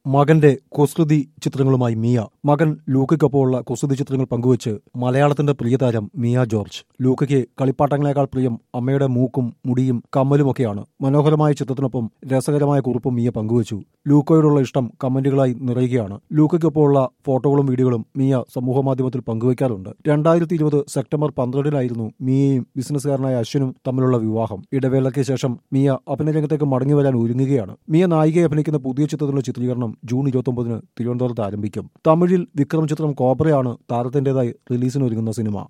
മകന്റെ കുസൃതി ചിത്രങ്ങളുമായി മിയ മകൻ ലൂക്കയ്ക്കൊപ്പമുള്ള കുസൃതി ചിത്രങ്ങൾ പങ്കുവച്ച് മലയാളത്തിന്റെ പ്രിയതാരം മിയ ജോർജ് ലൂക്കയ്ക്ക് കളിപ്പാട്ടങ്ങളെക്കാൾ പ്രിയം അമ്മയുടെ മൂക്കും മുടിയും കമ്മലുമൊക്കെയാണ് മനോഹരമായ ചിത്രത്തിനൊപ്പം രസകരമായ കുറിപ്പും മിയ പങ്കുവച്ചു ലൂക്കോയോടുള്ള ഇഷ്ടം കമന്റുകളായി നിറയുകയാണ് ലൂക്കയ്ക്കൊപ്പമുള്ള ഫോട്ടോകളും വീഡിയോകളും മിയ സമൂഹമാധ്യമത്തിൽ പങ്കുവയ്ക്കാറുണ്ട് രണ്ടായിരത്തി ഇരുപത് സെപ്റ്റംബർ പന്ത്രണ്ടിനായിരുന്നു മിയയും ബിസിനസ്സുകാരനായ അശ്വിനും തമ്മിലുള്ള വിവാഹം ഇടവേളയ്ക്ക് ശേഷം മിയ അഭിനയരംഗത്തേക്ക് മടങ്ങി വരാൻ ഒരുങ്ങുകയാണ് മിയ നായികയെ അഭിനയിക്കുന്ന പുതിയ ചിത്രത്തിലുള്ള ചിത്രീകരണം ജൂൺ ഇരുപത്തൊമ്പതിന് തിരുവനന്തപുരത്ത് ആരംഭിക്കും തമിഴിൽ വിക്രം ചിത്രം കോബ്രയാണ് താരത്തിന്റേതായി റിലീസിന് ഒരുങ്ങുന്ന സിനിമ